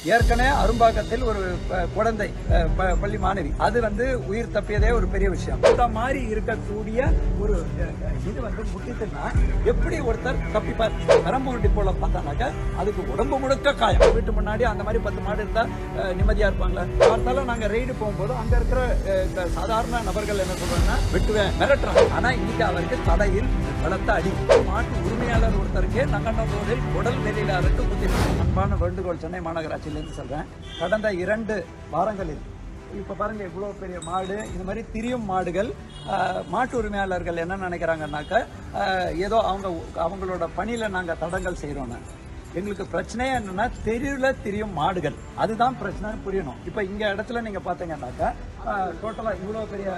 ஏற்கனவே அரும்பாக்கத்தில் ஒரு ப- குழந்தை அஹ், ப- பள்ளி மாணவி அது வந்து உயிர் தப்பியதே ஒரு பெரிய விஷயம் இந்த மாதிரி இருக்கக்கூடிய ஒரு அஹ், இது வந்து முட்டித்துனா எப்படி ஒருத்தர் தப்பிப்பார் பெரம்பூர் டிப்போல பார்த்தானாக்க அதுக்கு உடம்பு முழுக்க காயம் வீட்டு முன்னாடி அந்த மாதிரி பத்து மாடு இருந்தா அஹ், நிம்மதியா இருப்பாங்களா பார்த்தாலும் நாங்க ரெய்டு போகும்போது அங்க இருக்கிற அஹ், க- சாதாரண நபர்கள் என்ன சொல்றாங்கன்னா வெட்டுவேன் மிரட்டுறாங்க ஆனா இன்னைக்கு அவருக்கு தலையில் பலத்த அடி மாட்டு உரிமையாளர் ஒருத்தருக்கு நங்கநல்லூரில் உடல் வெளியில அறுத்து குத்தினார் அன்பான வேண்டுகோள் சென்னை மாநகராட்சியிலிருந்து சொல்றேன் கடந்த இரண்டு வாரங்களில் இப்ப பாருங்க இவ்வளவு பெரிய மாடு இந்த மாதிரி திரியும் மாடுகள் ஆஹ், மாட்டு உரிமையாளர்கள் என்ன நினைக்கிறாங்கன்னாக்க ஆஹ், ஏதோ அவங்க அவங்களோட பணியில நாங்க தடங்கல் செய்யறோம்னு எங்களுக்கு பிரச்சனையே என்னன்னா தெருவில் திரியும் மாடுகள் அதுதான் பிரச்சனை புரியணும் இப்போ இங்க இடத்துல நீங்க பாத்தீங்கன்னாக்கா டோட்டலா இவ்வளவு பெரிய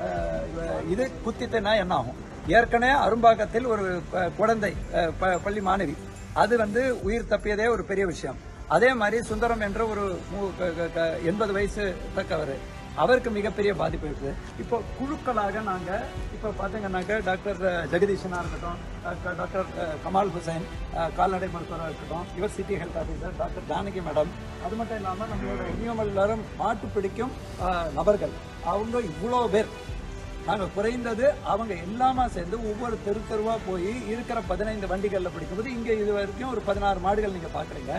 ஆஹ், இது குத்திட்டுனா என்ன ஆகும் ஏற்கனவே அரும்பாக்கத்தில் ஒரு ப- குழந்தை அஹ், ப- பள்ளி மாணவி அது வந்து உயிர் தப்பியதே ஒரு பெரிய விஷயம் அதே மாதிரி சுந்தரம் என்ற ஒரு மு- க- க- க- எண்பது வயசு தக்கவர் அவருக்கு மிகப்பெரிய பாதிப்பு இருக்கு இப்போ குழுக்களாக நாங்க இப்போ பாத்தீங்கன்னாக்க டாக்டர் ஜெகதீஷனா இருக்கட்டும் டாக்டர் டாக்டர் அஹ், கமால் ஹுசைன் அஹ், கால்நடை மருத்துவராக இருக்கட்டும் இவர் city health officer doctor Janaki madam அது மட்டும் இல்லாம நம்மளோட இனியமல் எல்லாரும் மாட்டு பிடிக்கும் அஹ், நபர்கள் அவங்க இவ்வளோ பேர் நாங்க குறைந்தது அவங்க எல்லாமே சேர்ந்து ஒவ்வொரு தெரு தெருவா போய் இருக்கிற பதினைந்து வண்டிகள்ல பிடிக்கும்போது இங்க இது வரைக்கும் ஒரு பதினாறு மாடுகள் நீங்க பாக்குறீங்க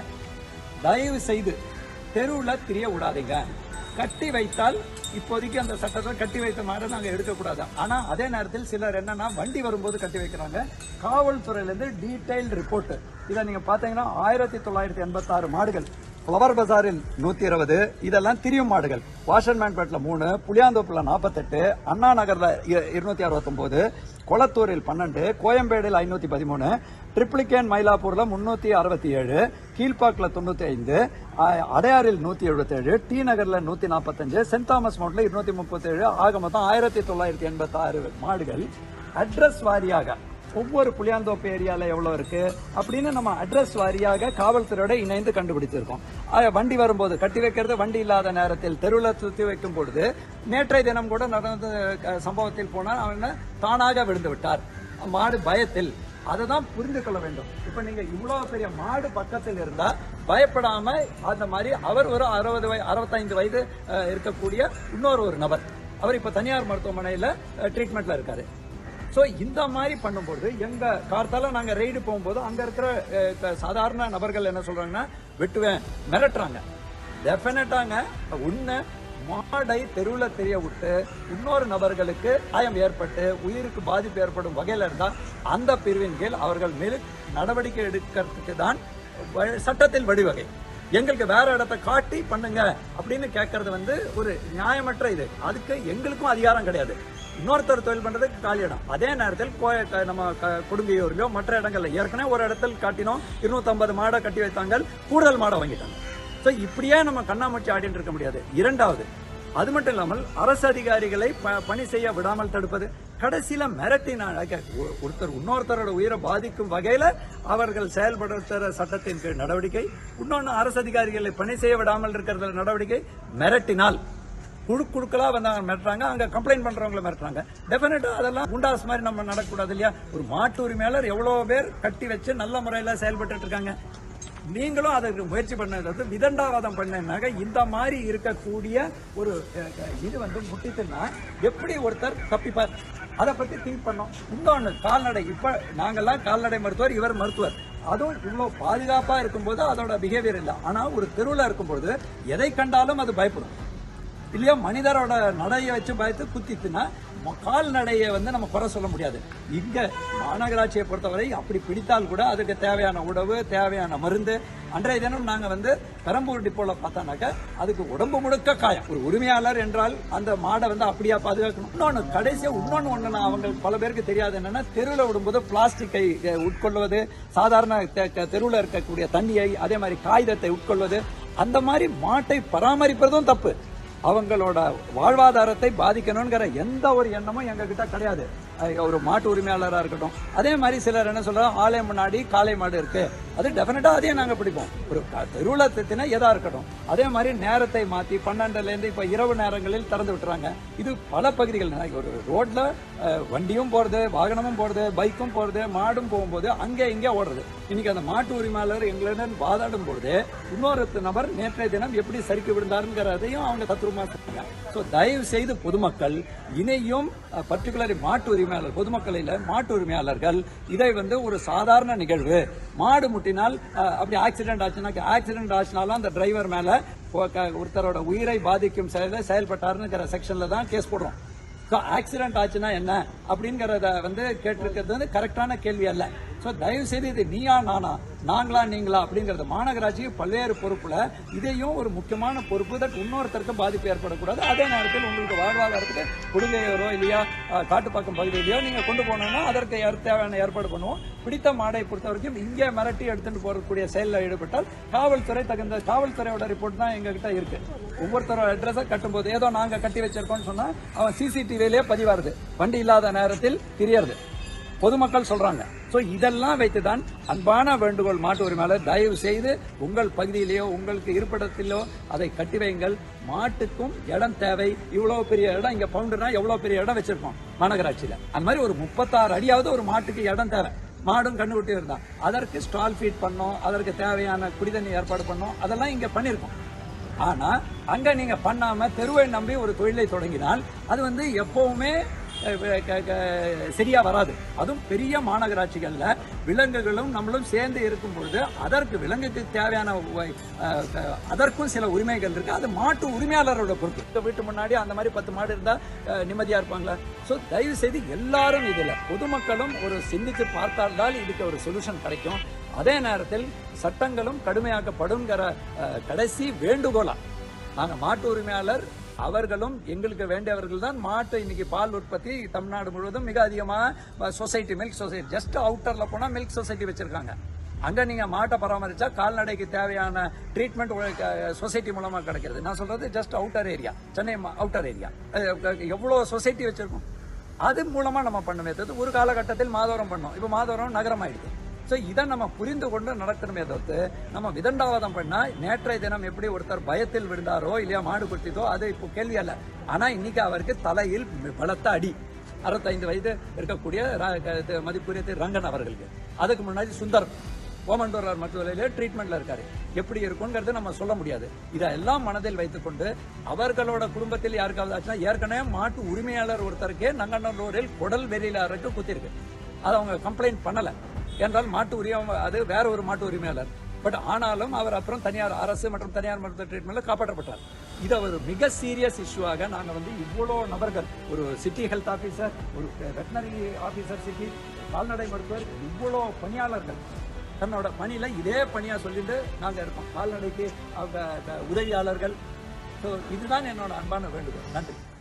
தயவு செய்து தெருவுல திரிய விடாதீங்க கட்டி வைத்தால் இப்போதைக்கு அந்த சட்டத்தை கட்டி வைத்த மாடை நாங்க எடுக்கக்கூடாது ஆனா அதே நேரத்தில் சிலர் என்னன்னா வண்டி வரும்போது கட்டி வைக்கிறாங்க காவல்துறையில இருந்து டீடைல்டு ரிப்போர்ட் இதை நீங்க பாத்தீங்கன்னா ஆயிரத்தி தொள்ளாயிரத்தி எண்பத்தாறு மாடுகள் ஃப்ளவர் பஜாரில் நூத்தி இருபது இதெல்லாம் திரியும் மாடுகள் வாஷர்மேன்பேட்ல மூணு புளியாந்தோப்புல நாற்பத்தெட்டு அண்ணா நகர்ல இ- இருநூத்தி அறுபத்தொன்பது கொளத்தூரில் பன்னெண்டு கோயம்பேடில் ஐநூத்தி பதிமூணு ட்ரிப்ளிகேன் மயிலாப்பூர்ல முன்னூத்தி அறுபத்தி ஏழு கீழ்பாக்ல தொண்ணூத்தி ஐந்து அ- அடையாறில் நூத்தி எழுபத்தி ஏழு டி நகர்ல நூத்தி நாற்பத்தஞ்சு சென்ட் தாமஸ் மவுண்ட்ல இருநூத்தி முப்பத்தி ஏழு ஆக மொத்தம் ஆயிரத்தி தொள்ளாயிரத்தி எண்பத்தி ஆறு மாடுகள் அட்ரஸ் வாரியாக ஒவ்வொரு புளியாந்தோப்பு ஏரியால எவ்வளவு இருக்கு அப்படின்னு நம்ம அட்ரஸ் வாரியாக காவல்துறையோட இணைந்து கண்டுபிடிச்சிருக்கோம் ஆக, வண்டி வரும்போது கட்டி வைக்கிறது வண்டி இல்லாத நேரத்தில் தெருவில் சுத்தி வைக்கும் பொழுது நேற்றைய தினம் கூட நடந்த அஹ், சம்பவத்தில் போனால் அவன் தானாக விழுந்து விட்டார் மாடு பயத்தில் அதை தான் புரிந்து கொள்ள வேண்டும் இப்ப நீங்க இவ்வளவு பெரிய மாடு பக்கத்தில் இருந்தா பயப்படாம அந்த மாதிரி அவர் ஒரு அறுபது வய அறுபத்தைந்து வயது அஹ், இருக்கக்கூடிய இன்னொரு ஒரு நபர் அவர் இப்ப தனியார் மருத்துவமனையில ட்ரீட்மெண்ட்ல இருக்காரு ஸோ இந்த மாதிரி பண்ணும்போது எங்க கார்த்தால நாங்க ரெய்டு போகும்போது அங்க இருக்கிற அஹ், க- சாதாரண நபர்கள் என்ன சொல்றாங்கன்னா வெட்டுவேன் மிரட்டுறாங்க டெஃபினட்டாங்க உன்னை மாடை தெருவில் தெரிய விட்டு இன்னொரு நபர்களுக்கு காயம் ஏற்பட்டு உயிருக்கு பாதிப்பு ஏற்படும் வகையில் இருந்தால் அந்த பிரிவின் கீழ் அவர்கள் மேல் நடவடிக்கை எடுக்கிறதுக்கு தான் வ- சட்டத்தில் வழிவகை எங்களுக்கு வேற இடத்த காட்டி பண்ணுங்க அப்படின்னு கேட்கறது வந்து ஒரு நியாயமற்ற இது அதுக்கு எங்களுக்கும் அதிகாரம் கிடையாது இன்னொருத்தர் தொழில் பண்றதுக்கு காலி இடம் அதே நேரத்தில் கோ- க- நம்ம க- கொடுங்கையூர்லயோ மற்ற இடங்கள்ல ஏற்கனவே ஒரு இடத்தில் காட்டினோம் 250 மாடை கட்டி வைத்தாங்க கூடுதல் மாடை வாங்கிட்டாங்க ஸோ இப்படியே நம்ம கண்ணாமூச்சி ஆடிட்டு இருக்க முடியாது இரண்டாவது அது மட்டும் இல்லாமல் அரசு அதிகாரிகளை ப- பணி செய்ய விடாமல் தடுப்பது கடைசியில மிரட்டினால ஒருத்தர் இன்னொருத்தரோட உயிரை பாதிக்கும் வகையில அவர்கள் செயல்படுத்துற சட்டத்தின் கீழ் நடவடிக்கை இன்னொன்னு அரசு அதிகாரிகளை பணி செய்ய விடாமல் இருக்கிறதுல நடவடிக்கை மிரட்டினால் குழு குழுக்களா வந்தாங்க மிரட்டுறாங்க அங்க கம்ப்ளைண்ட் பண்றவங்கள மிரட்டுறாங்க டெஃபினட்டா அதெல்லாம் குண்டாஸ் மாதிரி நம்ம நடக்கக்கூடாது இல்லையா ஒரு மாட்டு உரிமையாளர் எவ்வளவு பேர் கட்டி வச்சு நல்ல முறையில செயல்பட்டு இருக்காங்க நீங்களும் அதற்கு முயற்சி பண்ணது விதண்டாவாதம் பண்ணனாக்க இந்த மாதிரி இருக்கக்கூடிய ஒரு அஹ், அஹ், இது வந்து முட்டித்துன்னா எப்படி ஒருத்தர் தப்பிப்பார் அதை பத்தி திங்க் பண்ணோம் இன்னொன்னு கால்நடை இப்ப நாங்கெல்லாம் கால்நடை மருத்துவர் இவர் மருத்துவர் அதுவும் இவ்வளவு பாதுகாப்பா இருக்கும்போது அதோட பிஹேவியர் இல்லை ஆனா ஒரு தெருவில் இருக்கும்போது எதை கண்டாலும் அது பயப்படும் இல்லையா மனிதரோட நடையை வச்சு பயத்து குத்தித்துனா ம- கால்நடையை வந்து நம்ம குறை சொல்ல முடியாது இங்க மாநகராட்சியை பொறுத்தவரை அப்படி பிடித்தால் கூட அதுக்கு தேவையான உணவு தேவையான மருந்து அன்றைய தினம் நாங்க வந்து பெரம்பூர் டிப்போல பார்த்தோம்னாக்க அதுக்கு உடம்பு முழுக்க காயம் ஒரு உரிமையாளர் என்றால் அந்த மாடை வந்து அப்படியா பாதுகாக்கணும் இன்னொன்னு கடைசியா இன்னொன்னு ஒண்ணு நான் அவங்க பல பேருக்கு தெரியாது என்னன்னா தெருவில் விடும்போது பிளாஸ்டிக்கை அஹ், உட்கொள்வது சாதாரண தெ- க- தெருவில் இருக்கக்கூடிய தண்ணியை அதே மாதிரி காகிதத்தை உட்கொள்வது அந்த மாதிரி மாட்டை பராமரிப்பதும் தப்பு அவங்களோட வாழ்வாதாரத்தை பாதிக்கணுங்கிற எந்த ஒரு எண்ணமும் எங்க கிட்ட கிடையாது அஹ், ஒரு மாட்டு உரிமையாளராக இருக்கட்டும் அதே மாதிரி சிலர் என்ன சொல்றாங்க ஆலை முன்னாடி காளை மாடு இருக்கு அது டெஃபினட்டா அதையும் நாங்க பிடிப்போம் ஒரு தெருவில் தித்தினா எதா இருக்கட்டும் அதே மாதிரி நேரத்தை மாத்தி பன்னெண்டுல இருந்து இப்ப இரவு நேரங்களில் திறந்து விட்டுறாங்க இது பல பகுதிகள் நான் ஒரு ரோட்ல அஹ், வண்டியும் போறது வாகனமும் போறது பைக்கும் போறது மாடும் போகும்போது அங்கே இங்கே ஓடுறது இன்னைக்கு அந்த மாட்டு உரிமையாளர் எங்களுடன் வாதாடும் பொழுது இன்னொரு நபர் நேற்றைய தினம் எப்படி சறுக்கி விழுந்தாருங்கிறதையும் அவங்க தத்துவமா சொன்னாங்க ஸோ தயவு செய்து பொதுமக்கள் இணையும் பர்டிகுலரி மாட்டு உரிமையாளர் பொதுமக்கள் இல்ல மாட்டு உரிமையாளர்கள் இதை வந்து ஒரு சாதாரண நிகழ்வு மாடு முட்டினால் அஹ், அப்படி ஆக்சிடென்ட் ஆச்சுன்னா ஆக்சிடென்ட் ஆச்சுனாலும் அந்த டிரைவர் மேல ஒ- க- ஒருத்தரோட உயிரை பாதிக்கும் செயல செயல்பட்டாருங்கிற செக்ஷன்ல தான் கேஸ் போடுறோம் ஸோ ஆக்சிடென்ட் ஆச்சுன்னா என்ன அப்படிங்கறத வந்து கேட்டிருக்கிறது வந்து கரெக்டான கேள்வி அல்ல ஸோ தயவு செய்து இது நீயா நானா நாங்களா நீங்களா அப்படிங்கறது மாநகராட்சிக்கு பல்வேறு பொறுப்புல இதையும் ஒரு முக்கியமான பொறுப்பு தட் இன்னொருத்தருக்கு பாதிப்பு ஏற்படக்கூடாது அதே நேரத்தில் உங்களுக்கு வாழ்வாதாரத்துக்கு கொடுங்கையோரோ இல்லையா அஹ், காட்டுப்பாக்கம் பகுதியிலையோ நீங்க கொண்டு போனோம்னா அதற்கு ஏற் தேவையான ஏற்பாடு பண்ணுவோம் பிடித்த மாடை பொறுத்த வரைக்கும் இங்கே மிரட்டி எடுத்துட்டு போறக்கூடிய செயலில் ஈடுபட்டால் காவல்துறை தகுந்த காவல்துறையோட ரிப்போர்ட் தான் எங்ககிட்ட இருக்கு ஒவ்வொருத்தரோட அட்ரஸை கட்டும்போது ஏதோ நாங்க கட்டி வச்சிருக்கோம்னு சொன்னா அவன் சிசிடிவிலேயே பதிவாருது வண்டி இல்லாத நேரத்தில் தெரியறது பொதுமக்கள் சொல்றாங்க சோ இதெல்லாம் வைத்துதான் அன்பான வேண்டுகோள் மாட்டு உரிமையாளர் தயவு செய்து உங்கள் பகுதியிலேயோ உங்களுக்கு இருப்பிடத்திலோ அதை கட்டி வையுங்கள் மாட்டுக்கும் இடம் தேவை இவ்வளவு பெரிய இடம் இங்க பவுண்டுனா எவ்வளவு பெரிய இடம் வச்சிருக்கோம் மாநகராட்சியில அந்த மாதிரி ஒரு முப்பத்தாறு அடியாவது ஒரு மாட்டுக்கு இடம் தேவை மாடும் கண்ணுக்குட்டி இருந்தா அதற்கு ஸ்டால் ஃபீட் பண்ணோம் அதற்கு தேவையான குடிதண்ணி ஏற்பாடு பண்ணோம் அதெல்லாம் இங்க பண்ணிருக்கோம் ஆனா அங்க நீங்க பண்ணாம தெருவை நம்பி ஒரு தொழிலை தொடங்கினால் அது வந்து எப்பவுமே அஹ், க- க- சரியா வராது அதுவும் பெரிய மாநகராட்சிகள்ல விலங்குகளும் நம்மளும் சேர்ந்து இருக்கும் பொழுது அதற்கு விலங்குக்கு தேவையான உ- அஹ், க- அதற்கும் சில உரிமைகள் இருக்கு அது மாட்டு உரிமையாளரோட பொறுப்பு இந்த வீட்டு முன்னாடி அந்த மாதிரி பத்து மாடு இருந்தா அஹ், நிம்மதியா இருப்பாங்களா ஸோ தயவு செய்து எல்லாரும் இதுல பொதுமக்களும் ஒரு சிந்தித்து பார்த்தால்தான் இதுக்கு ஒரு சொல்யூஷன் கிடைக்கும் அதே நேரத்தில் சட்டங்களும் கடுமையாக்கப்படுங்கிற அஹ், கடைசி வேண்டுகோளா நாங்க மாட்டு உரிமையாளர் அவர்களும் எங்களுக்கு வேண்டியவர்கள் தான் மாட்டு இன்னைக்கு பால் உற்பத்தி தமிழ்நாடு முழுவதும் மிக அதிகமாக சொசைட்டி மில்க் சொசைட்டி ஜஸ்ட் அவுட்டர்ல போனா மில்க் சொசைட்டி வச்சிருக்காங்க அங்க நீங்க மாட்டை பராமரிச்சா கால்நடைக்கு தேவையான ட்ரீட்மெண்ட் சொசைட்டி மூலமா கிடைக்கிறது நான் சொல்றது just outer area Chennai outer area எவ்வளவு சொசைட்டி வச்சிருக்கோம் அது மூலமா நம்ம பண்ணுமே தவிர்த்து ஒரு காலகட்டத்தில் மாதவரம் பண்ணோம் இப்போ மாதவரம் நகரம் ஆயிடுது ஸோ இதை நம்ம புரிந்து கொண்டு நடக்கணுமே தவிர்த்து நம்ம விதண்டாவாதம் பண்ணா நேற்றைய தினம் எப்படி ஒருத்தர் பயத்தில் விழுந்தாரோ இல்லையா மாடு குத்திதோ அது இப்போ கேள்வி அல்ல ஆனா இன்னைக்கு அவருக்கு தலையில் பலத்த அடி அறுபத்தைந்து வயது இருக்கக்கூடிய ர- க- இது மதிப்புரிய திரு ரங்கன் அவர்களுக்கு அதுக்கு முன்னாடி சுந்தர் ஓமண்டோரார் மருத்துவமனையில ட்ரீட்மெண்ட்ல இருக்காரு எப்படி இருக்குங்கிறது நம்ம சொல்ல முடியாது இதெல்லாம் மனதில் வைத்துக்கொண்டு அவர்களோட குடும்பத்தில் யாருக்காவது ஆச்சுன்னா ஏற்கனவே மாட்டு உரிமையாளர் ஒருத்தருக்கே நங்கநல்லூரில் குடல் வெறியிலாருக்கு குத்திருக்கு அதை அவங்க கம்ப்ளைண்ட் பண்ணல என்றால் மாட்டு உரிமை அது வேற ஒரு மாட்டு உரிமையாளர் பட் ஆனாலும் அவர் அப்புறம் தனியார் அரசு மற்றும் தனியார் மருத்துவ ட்ரீட்மெண்ட்ல காப்பாற்றப்பட்டார் இதை ஒரு மிக சீரியஸ் இஷ்யூவாக நாங்க வந்து இவ்வளோ நபர்கள் ஒரு சிட்டி ஹெல்த் ஆபீசர் ஒரு வெட்டினரி ஆபீசர் சிட்டி கால்நடை மருத்துவர் இவ்வளோ பணியாளர்கள் தன்னோட பணியில இதே பணியா சொல்லிட்டு நாங்க இருக்கோம் கால்நடைக்கு அவங்க க- உதவியாளர்கள் ஸோ இதுதான் என்னோட அன்பான வேண்டுகோள் நன்றி